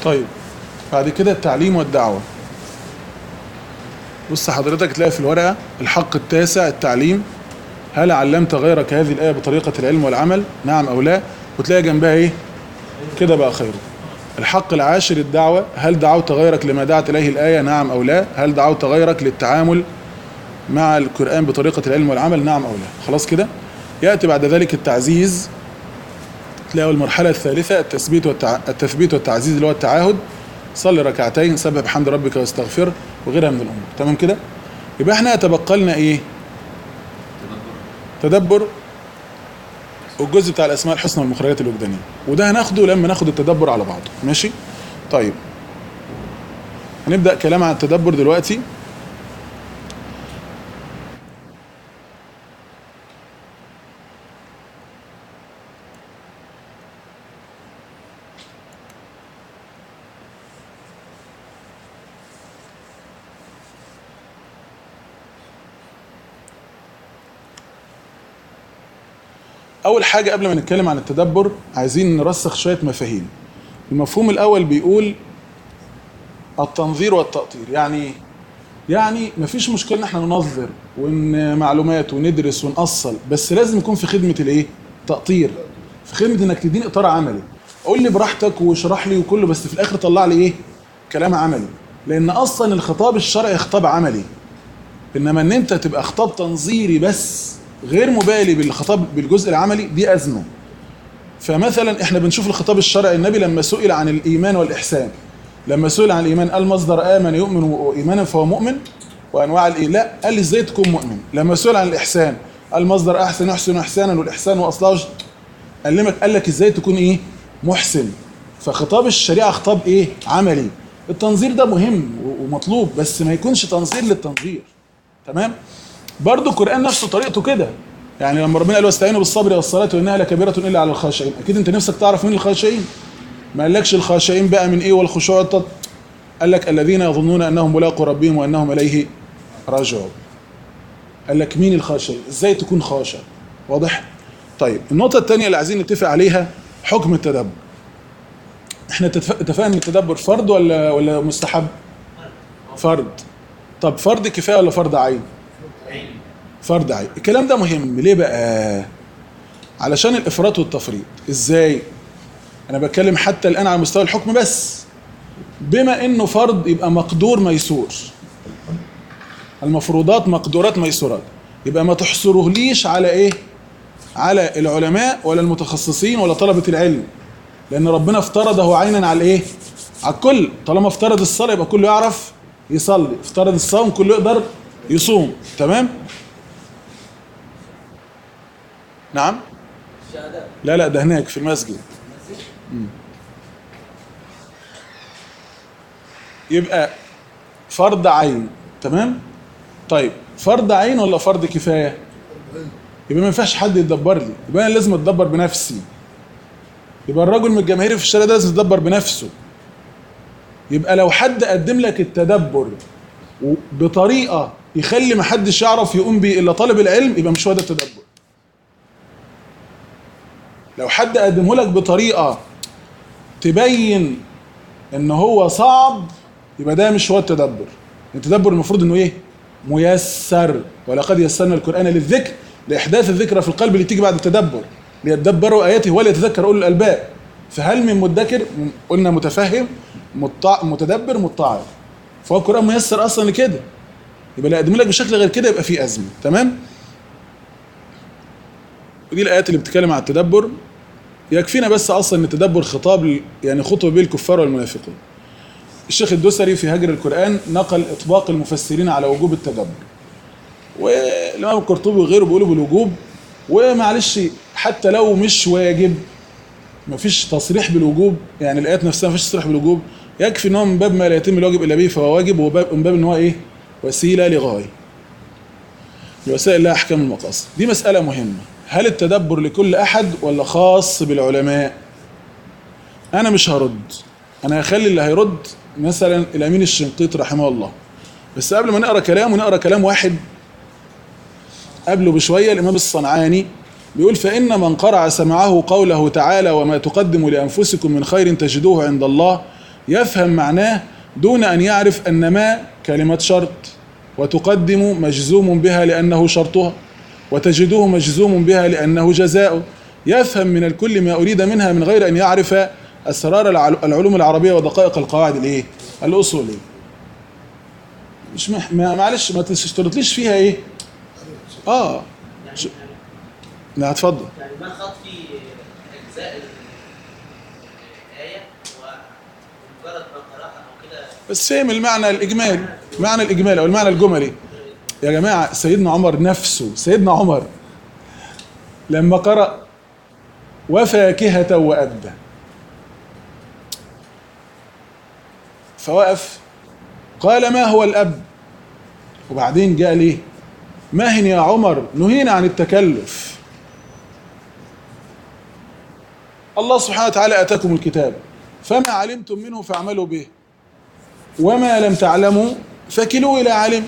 طيب بعد كده التعليم والدعوة بص حضرتك تلاقي في الورقة الحق التاسع التعليم هل علمت غيرك هذه الآية بطريقة العلم والعمل نعم أو لا وتلاقي جنبها إيه كده بقى خير الحق العاشر الدعوة هل دعوت غيرك لما دعت إليه الآية نعم أو لا هل دعوت غيرك للتعامل مع القرآن بطريقة العلم والعمل نعم أو لا خلاص كده يأتي بعد ذلك التعزيز تلاقوا المرحلة الثالثة التثبيت والتع... التثبيت والتعزيز اللي هو التعاهد صلي ركعتين سبح بحمد ربك واستغفر وغيرها من الأمور تمام كده يبقى احنا يتبقى لنا ايه تدبر والجزء بتاع الاسماء الحسنى والمخرجات الوجدانيه وده هناخده لما ناخد التدبر على بعضه ماشي طيب هنبدا كلام عن التدبر دلوقتي اول حاجه قبل ما نتكلم عن التدبر عايزين نرسخ شويه مفاهيم المفهوم الاول بيقول التنظير والتأطير يعني ايه يعني مفيش مشكله ان احنا ننظر ون معلومات وندرس ونأصل بس لازم يكون في خدمه الايه تأطير في خدمه انك تديني اطار عملي قول لي براحتك واشرح لي وكله بس في الاخر طلع لي ايه كلام عملي لان اصلا الخطاب الشرعي خطاب عملي انما ان انت تبقى خطاب تنظيري بس غير مبالي بالخطاب بالجزء العملي دي ازمه فمثلا احنا بنشوف الخطاب الشرعي النبي لما سئل عن الايمان والاحسان لما سئل عن الايمان قال مصدر امن يؤمن ايمانا فهو مؤمن وانواع الايه لا قال لي ازاي تكون مؤمن لما سئل عن الاحسان قال مصدر احسن يحسن احسانا والاحسان واصله علمك قال لك ازاي تكون ايه محسن فخطاب الشريعه خطاب ايه عملي التنظير ده مهم ومطلوب بس ما يكونش تنظير للتنظير تمام برضو القرآن نفسه طريقته كده يعني لما ربنا قال واستعينوا بالصبر والصلاة وإنها لكبيرة إلا على الخاشعين أكيد أنت نفسك تعرف مين الخاشعين ما قالكش الخاشعين بقى من إيه والخشوع التط قال لك الذين يظنون أنهم ملاقوا ربهم وأنهم إليه راجعون قال لك مين الخاشعين إزاي تكون خاشع واضح طيب النقطة الثانية اللي عايزين نتفق عليها حكم التدبر احنا اتفقنا ان التدبر فرض ولا ولا مستحب فرض طب فرض كفايه ولا فرض عين فرض عين الكلام ده مهم ليه بقى علشان الافراط والتفريط ازاي انا بتكلم حتى الان على مستوى الحكم بس بما انه فرض يبقى مقدور ميسور المفروضات مقدورات ميسورات يبقى ما تحصرهليش على ايه على العلماء ولا المتخصصين ولا طلبة العلم لان ربنا افترضه عينا على ايه على الكل طالما افترض الصلاة يبقى كله يعرف يصلي افترض الصوم كله يقدر يصوم تمام نعم لا لا ده هناك في المسجد مم. يبقى فرض عين تمام طيب فرض عين ولا فرض كفايه يبقى ما ينفعش حد يتدبر لي يبقى انا لازم اتدبر بنفسي يبقى الراجل من الجماهير في الشارع ده لازم يتدبر بنفسه يبقى لو حد قدم لك التدبر بطريقه يخلي ما حدش يعرف يقوم بيه الا طالب العلم يبقى مش هو ده التدبر لو حد قدمه لك بطريقه تبين ان هو صعب يبقى ده مش هو التدبر التدبر المفروض انه ايه ميسر ولقد يسرنا القران للذكر لاحداث الذكرى في القلب اللي تيجي بعد التدبر ليتدبروا اياته وليتذكر اولو الالباب فهل من مدكر قلنا متفهم مطع... متدبر متعظ فهو القران ميسر اصلا لكده يبقى اللي يقدم لك بشكل غير كده يبقى في ازمه تمام ودي الايات اللي بتتكلم عن التدبر يكفينا بس اصلا ان التدبر خطاب يعني خطب به الكفار والمنافقين الشيخ الدوسري في هجر القران نقل اطباق المفسرين على وجوب التدبر والامام القرطبي وغيره بيقولوا بالوجوب ومعلش حتى لو مش واجب مفيش تصريح بالوجوب يعني الايات نفسها مفيش تصريح بالوجوب يكفي ان هو من باب ما لا يتم الواجب الا به فهو واجب ومن باب ان هو ايه وسيله لغايه الوسائل لها احكام المقاصد دي مساله مهمه هل التدبر لكل احد ولا خاص بالعلماء انا مش هرد انا هخلي اللي هيرد مثلا الامين الشنقيط رحمه الله بس قبل ما نقرا كلامه نقرا كلام واحد قبله بشويه الامام الصنعاني بيقول فان من قرع سمعه قوله تعالى وما تقدموا لانفسكم من خير تجدوه عند الله يفهم معناه دون أن يعرف أن ما كلمة شرط وتقدم مجزوم بها لأنه شرطها وتجده مجزوم بها لأنه جزاؤه يفهم من الكل ما أريد منها من غير أن يعرف أسرار العل- العلوم العربية ودقائق القواعد الإيه؟ الأصولية مش مح... ما معلش ما تشترطليش فيها إيه؟ آه يعني ش- لا اتفضل يعني ما خط في اجزاء الايه ومجرد ما قراها او كده بس فهم المعنى الإجمالي المعنى الإجمالي أو المعنى الجملي يا جماعة سيدنا عمر نفسه سيدنا عمر لما قرأ وفاكهة وأبا فوقف قال ما هو الأب وبعدين جاء ليه مهن يا عمر نهينا عن التكلف الله سبحانه وتعالى أتاكم الكتاب فما علمتم منه فاعملوا به وما لم تعلموا فكلوا إلى عالم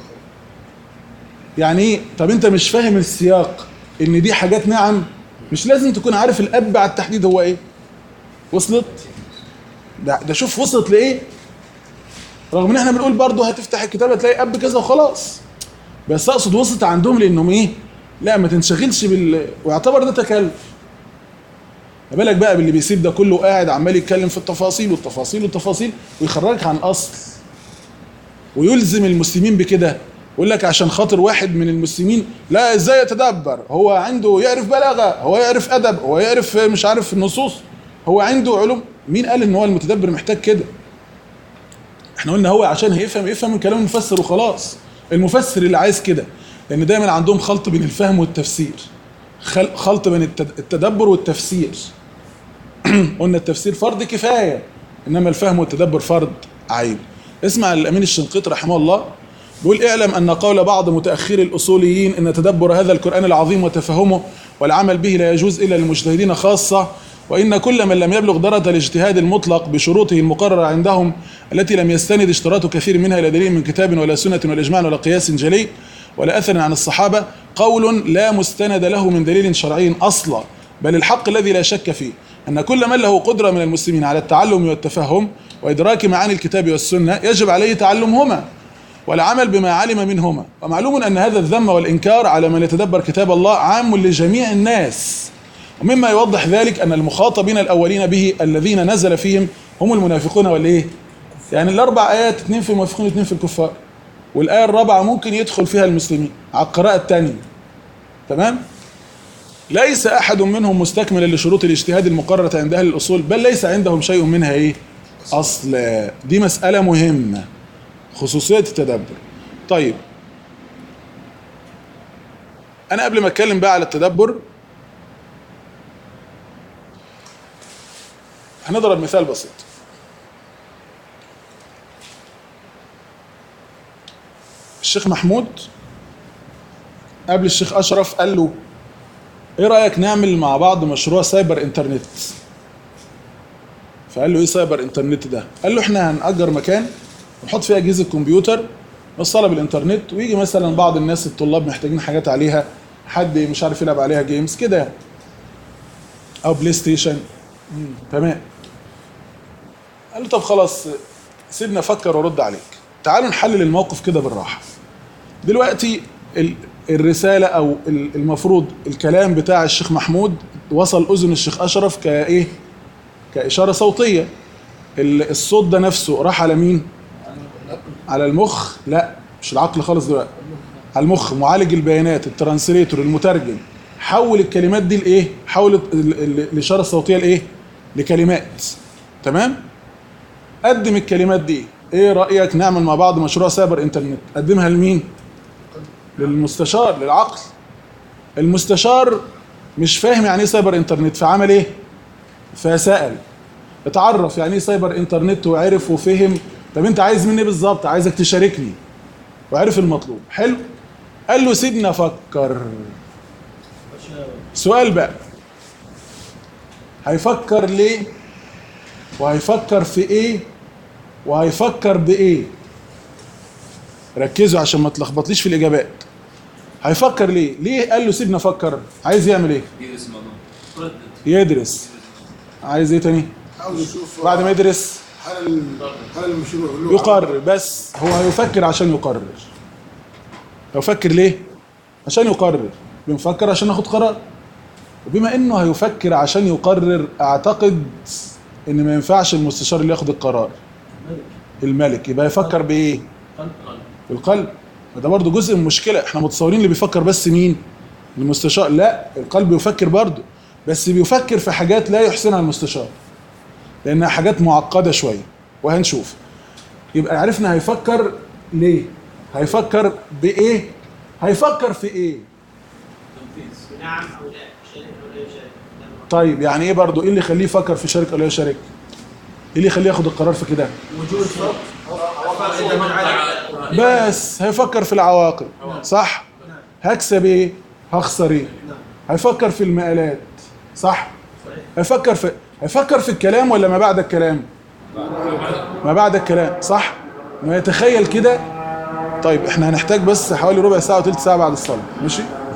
يعني ايه طب انت مش فاهم السياق ان دي حاجات نعم مش لازم تكون عارف الاب على التحديد هو ايه وصلت ده, ده شوف وصلت لايه رغم ان احنا بنقول برضه هتفتح الكتاب هتلاقي اب كذا وخلاص بس اقصد وصلت عندهم لانهم ايه لا ما تنشغلش بال ويعتبر ده تكلف ما بالك بقى باللي بيسيب ده كله قاعد عمال يتكلم في التفاصيل والتفاصيل والتفاصيل ويخرجك عن اصل ويلزم المسلمين بكده يقول لك عشان خاطر واحد من المسلمين لا ازاي يتدبر هو عنده يعرف بلاغه هو يعرف ادب هو يعرف مش عارف النصوص هو عنده علوم مين قال ان هو المتدبر محتاج كده احنا قلنا هو عشان هيفهم يفهم من كلام المفسر وخلاص المفسر اللي عايز كده لان دايما عندهم خلط بين الفهم والتفسير خل- خلط بين التد- التدبر والتفسير قلنا التفسير فرض كفايه انما الفهم والتدبر فرض عين اسمع الامين الشنقيطي رحمه الله بيقول اعلم ان قول بعض متاخري الاصوليين ان تدبر هذا القران العظيم وتفهمه والعمل به لا يجوز الا للمجتهدين خاصه وان كل من لم يبلغ درجه الاجتهاد المطلق بشروطه المقرره عندهم التي لم يستند اشتراط كثير منها الى دليل من كتاب ولا سنه ولا اجماع ولا قياس جلي ولا اثر عن الصحابه قول لا مستند له من دليل شرعي اصلا بل الحق الذي لا شك فيه أن كل من له قدرة من المسلمين على التعلم والتفهم وإدراك معاني الكتاب والسنة يجب عليه تعلمهما والعمل بما علم منهما ومعلوم أن هذا الذم والإنكار على من يتدبر كتاب الله عام لجميع الناس ومما يوضح ذلك أن المخاطبين الأولين به الذين نزل فيهم هم المنافقون والإيه يعني الأربع آيات اثنين في المنافقين واثنين في الكفار والآية الرابعة ممكن يدخل فيها المسلمين على القراءة الثانية تمام ليس احد منهم مستكملا لشروط الاجتهاد المقرره عند اهل الاصول بل ليس عندهم شيء منها ايه اصل دي مساله مهمه خصوصيه التدبر طيب انا قبل ما اتكلم بقى على التدبر هنضرب مثال بسيط الشيخ محمود قبل الشيخ اشرف قال له ايه رايك نعمل مع بعض مشروع سايبر انترنت فقال له ايه سايبر انترنت ده قال له احنا هنأجر مكان ونحط فيه اجهزه كمبيوتر نوصلها بالانترنت ويجي مثلا بعض الناس الطلاب محتاجين حاجات عليها حد مش عارف يلعب عليها جيمز كده يعني. او بلاي ستيشن مم، تمام قال له طب خلاص سيبنا افكر وارد عليك تعالوا نحلل الموقف كده بالراحه دلوقتي ال- الرسالة أو ال- المفروض الكلام بتاع الشيخ محمود وصل أذن الشيخ أشرف كإيه؟ كإشارة صوتية ال- الصوت ده نفسه راح على مين؟ على المخ؟ لا مش العقل خالص دلوقتي على المخ معالج البيانات الترانسليتور المترجم حول الكلمات دي لإيه؟ حول ال- ال- الإشارة الصوتية لإيه؟ لكلمات تمام؟ قدم الكلمات دي ايه رأيك نعمل مع بعض مشروع سايبر انترنت قدمها لمين للمستشار للعقل المستشار مش فاهم يعني ايه سايبر انترنت فعمل ايه فسأل اتعرف يعني ايه سايبر انترنت وعرف وفهم طب انت عايز مني إيه بالظبط عايزك تشاركني وعرف المطلوب حلو قال له سيبنا افكر سؤال بقى هيفكر ليه وهيفكر في ايه وهيفكر بايه ركزوا عشان ما تلخبطليش في الاجابات هيفكر ليه ليه قال له سيبنا افكر عايز يعمل ايه يدرس الموضوع يدرس عايز ايه تاني عاوز يشوف بعد ما يدرس هل هل المشروع له يقرر بس هو هيفكر عشان يقرر يفكر ليه عشان يقرر بنفكر عشان ناخد قرار وبما انه هيفكر عشان يقرر اعتقد ان ما ينفعش المستشار اللي ياخد القرار الملك يبقى يفكر بايه بالقلب ده برضه جزء من المشكله احنا متصورين اللي بيفكر بس مين المستشار لا القلب يفكر برضه بس بيفكر في حاجات لا يحسنها المستشار لانها حاجات معقده شويه وهنشوف يبقى عرفنا هيفكر ليه هيفكر بايه هيفكر في ايه نعم او لا شركه او لا شركه طيب يعني ايه برضه ايه اللي يخليه يفكر في شركه ولا شركه ايه اللي يخليه ياخد القرار في كده وجود فرق إذا من عدم بس هيفكر في العواقب صح هكسب ايه هخسر ايه هيفكر في المقالات صح هيفكر في هيفكر في الكلام ولا ما بعد الكلام ما بعد الكلام صح ما يتخيل كده طيب احنا هنحتاج بس حوالي ربع ساعه وثلث ساعه بعد الصلاه ماشي